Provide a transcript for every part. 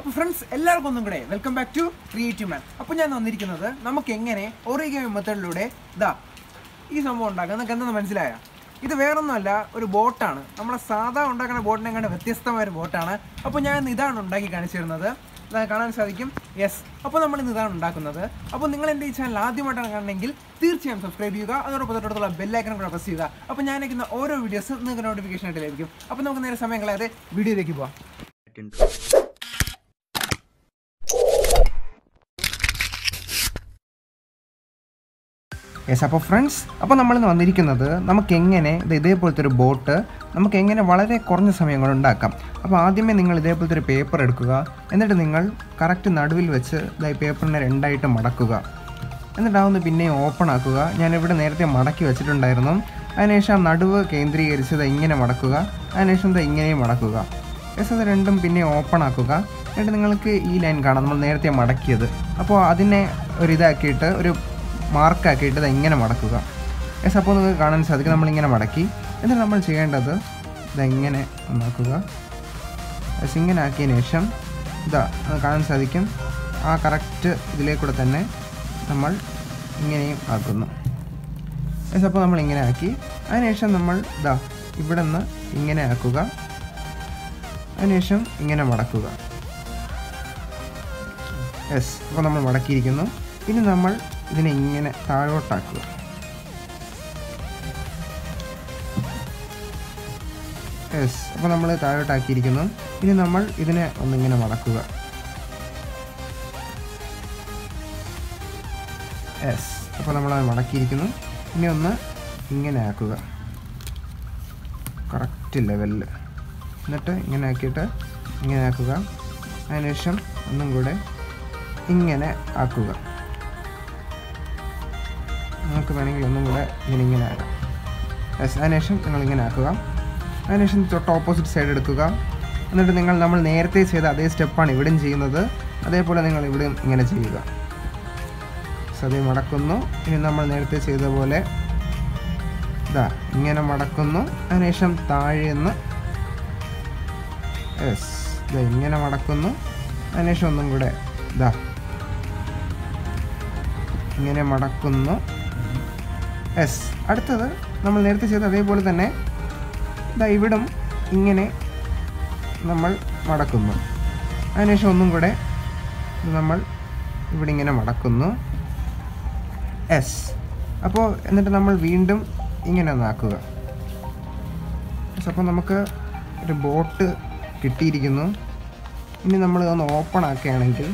അപ്പോൾ ഫ്രണ്ട്സ് എല്ലാവർക്കും ഒന്നും കൂടെ welcome back to creative man അപ്പോൾ ഞാൻ വന്നിരിക്കുന്നത് നമുക്ക് എങ്ങനെ ഒറിഗമി മെത്തേഡിലൂടെ ഇതാ ഈ സംഭവം ഉണ്ടാക്കാം നിങ്ങൾക്ക് എന്തെന്ന് മനസ്സിലായ ഇത് വേറൊന്നുമല്ല ഒരു ബോട്ടാണ് നമ്മളെ സാധാ ഉണ്ടാക്കുന്ന ബോട്ടിനെ കണ്ട് വ്യത്യസ്തമായ ഒരു ബോട്ടാണ് അപ്പോൾ ഞാൻ ഇന്ന് ഇതാണ് ഉണ്ടാക്കി കാണിച്ചു തരുന്നത് ഇതാ കാണാൻ സാധിക്കും യെസ് അപ്പോൾ നമ്മൾ ഇന്ന് ഇതാണ് ഉണ്ടാക്കുന്നത് അപ്പോൾ നിങ്ങൾ എൻ്റെ ഈ ചാനൽ ആദ്യമായിട്ടാണ് കാണണമെങ്കിൽ തീർച്ചയായും സബ്സ്ക്രൈബ് ചെയ്യുക അതോടൊപ്പം തൊട്ടടുത്തുള്ള ബെല്ലൈക്കനും കൂടെ പ്രസ് ചെയ്യുക അപ്പോൾ ഞാൻ അയക്കുന്ന ഓരോ വീഡിയോസും നിങ്ങൾക്ക് നോട്ടിഫിക്കേഷൻ ആയിട്ട് ലഭിക്കും അപ്പോൾ നമുക്ക് നേരെ സമയം കളയാതെ വീഡിയോയിലേക്ക് പോകാം യെസ് അപ്പോൾ ഫ്രണ്ട്സ് അപ്പോൾ നമ്മളിന്ന് വന്നിരിക്കുന്നത് നമുക്ക് എങ്ങനെ ഇത് ഇതേപോലത്തെ ഒരു ബോട്ട് നമുക്ക് എങ്ങനെ വളരെ കുറഞ്ഞ സമയം കൊണ്ട് ഉണ്ടാക്കാം അപ്പോൾ ആദ്യമേ നിങ്ങൾ ഇതേപോലത്തെ ഒരു പേപ്പർ എടുക്കുക എന്നിട്ട് നിങ്ങൾ കറക്റ്റ് നടുവിൽ വെച്ച് ഇതായി പേപ്പറിനെ രണ്ടായിട്ട് മടക്കുക എന്നിട്ട് അതൊന്ന് പിന്നെ ഓപ്പൺ ആക്കുക ഞാനിവിടെ നേരത്തെ മടക്കി വെച്ചിട്ടുണ്ടായിരുന്നു അതിനുശേഷം നടുവ് കേന്ദ്രീകരിച്ച് ഇത് ഇങ്ങനെ മടക്കുക അതിനുശേഷം ഇത് ഇങ്ങനെയും മടക്കുക യെസ് അത് രണ്ടും പിന്നെ ഓപ്പൺ ആക്കുക എന്നിട്ട് നിങ്ങൾക്ക് ഈ ലൈൻ കാണാം നമ്മൾ നേരത്തെ മടക്കിയത് അപ്പോൾ അതിനെ ഒരു ഇതാക്കിയിട്ട് ഒരു മാർക്കാക്കിയിട്ട് ഇത് ഇങ്ങനെ മടക്കുക യെസ് അപ്പോൾ നിങ്ങൾക്ക് കാണാൻ സാധിക്കും നമ്മളിങ്ങനെ മടക്കി എന്നിട്ട് നമ്മൾ ചെയ്യേണ്ടത് ഇതെങ്ങനെ ഒന്നാക്കുക യെസ് ഇങ്ങനെ ആക്കിയതിന് ശേഷം ഇതാ അത് കാണാൻ സാധിക്കും ആ കറക്റ്റ് ഇതിലേക്കൂടെ തന്നെ നമ്മൾ ഇങ്ങനെയും ആക്കുന്നു യെസ് അപ്പോൾ നമ്മൾ ഇങ്ങനെ ആക്കി അതിനുശേഷം നമ്മൾ ഇതാ ഇവിടെ നിന്ന് ഇങ്ങനെ ആക്കുക അതിനുശേഷം ഇങ്ങനെ മടക്കുക യെസ് അപ്പോൾ നമ്മൾ മടക്കിയിരിക്കുന്നു ഇനി നമ്മൾ ഇതിനെ ഇങ്ങനെ താഴോട്ടാക്കുക യെസ് അപ്പോൾ നമ്മൾ താഴോട്ടാക്കിയിരിക്കുന്നു ഇനി നമ്മൾ ഇതിനെ ഒന്നിങ്ങനെ മടക്കുക യെസ് അപ്പോൾ നമ്മൾ അത് മടക്കിയിരിക്കുന്നു ഇനി ഒന്ന് ഇങ്ങനെ ആക്കുക കറക്റ്റ് ലെവലിൽ എന്നിട്ട് ഇങ്ങനെ ആക്കിയിട്ട് ഇങ്ങനെ ആക്കുക അതിനുശേഷം ഒന്നും കൂടെ ഇങ്ങനെ ആക്കുക നിങ്ങൾക്ക് വേണമെങ്കിൽ ഒന്നും കൂടെ ഇങ്ങനെ ഇങ്ങനെ ആക്കാം യെസ് അതിനുശേഷം നിങ്ങൾ ഇങ്ങനെ ആക്കുക അതിനുശേഷം തൊട്ട് ഓപ്പോസിറ്റ് സൈഡ് എടുക്കുക എന്നിട്ട് നിങ്ങൾ നമ്മൾ നേരത്തെ ചെയ്ത അതേ സ്റ്റെപ്പാണ് ഇവിടെയും ചെയ്യുന്നത് അതേപോലെ നിങ്ങൾ ഇവിടെയും ഇങ്ങനെ ചെയ്യുക സതി മടക്കുന്നു ഇനി നമ്മൾ നേരത്തെ ചെയ്ത പോലെ ഇതാ ഇങ്ങനെ മടക്കുന്നു അതിനുശേഷം താഴെ നിന്ന് യെസ് ഇതാ ഇങ്ങനെ മടക്കുന്നു അതിനുശേഷം ഒന്നും കൂടെ ഇതാ ഇങ്ങനെ മടക്കുന്നു യെസ് അടുത്തത് നമ്മൾ നേരത്തെ ചെയ്ത അതേപോലെ തന്നെ ഇതാ ഇവിടും ഇങ്ങനെ നമ്മൾ മടക്കുന്നു അതിനുശേഷം ഒന്നും കൂടെ നമ്മൾ ഇവിടെ ഇങ്ങനെ മടക്കുന്നു എസ് അപ്പോൾ എന്നിട്ട് നമ്മൾ വീണ്ടും ഇങ്ങനെ ഒന്നാക്കുക അപ്പോൾ നമുക്ക് ഒരു ബോട്ട് കിട്ടിയിരിക്കുന്നു ഇനി നമ്മൾ ഇതൊന്ന് ഓപ്പൺ ആക്കുകയാണെങ്കിൽ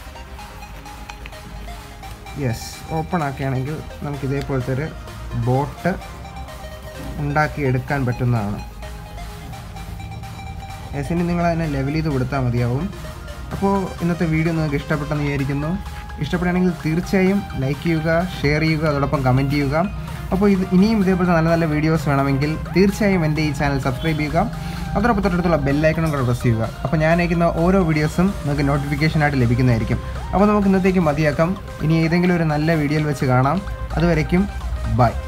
യെസ് ഓപ്പൺ ആക്കുകയാണെങ്കിൽ നമുക്ക് ഇതേപോലത്തെ ഒരു ബോട്ട് ഉണ്ടാക്കിയെടുക്കാൻ പറ്റുന്നതാണ് യെസ് ഇനി നിങ്ങൾ അതിനെ ലെവൽ ചെയ്ത് കൊടുത്താൽ മതിയാവും അപ്പോൾ ഇന്നത്തെ വീഡിയോ നിങ്ങൾക്ക് ഇഷ്ടപ്പെട്ടെന്ന് വിചാരിക്കുന്നു ഇഷ്ടപ്പെടുകയാണെങ്കിൽ തീർച്ചയായും ലൈക്ക് ചെയ്യുക ഷെയർ ചെയ്യുക അതോടൊപ്പം കമൻറ്റ് ചെയ്യുക അപ്പോൾ ഇത് ഇനിയും ഇതേപോലത്തെ നല്ല നല്ല വീഡിയോസ് വേണമെങ്കിൽ തീർച്ചയായും എൻ്റെ ഈ ചാനൽ സബ്സ്ക്രൈബ് ചെയ്യുക അതോടൊപ്പം തൊട്ടടുത്തുള്ള ബെല്ലൈക്കണും കൂടെ പ്രസ് ചെയ്യുക അപ്പോൾ ഞാൻ അയക്കുന്ന ഓരോ വീഡിയോസും നിങ്ങൾക്ക് നോട്ടിഫിക്കേഷനായിട്ട് ലഭിക്കുന്നതായിരിക്കും അപ്പോൾ നമുക്ക് ഇന്നത്തേക്ക് മതിയാക്കാം ഇനി ഏതെങ്കിലും ഒരു നല്ല വീഡിയോയിൽ വെച്ച് കാണാം അതുവരയ്ക്കും ബൈ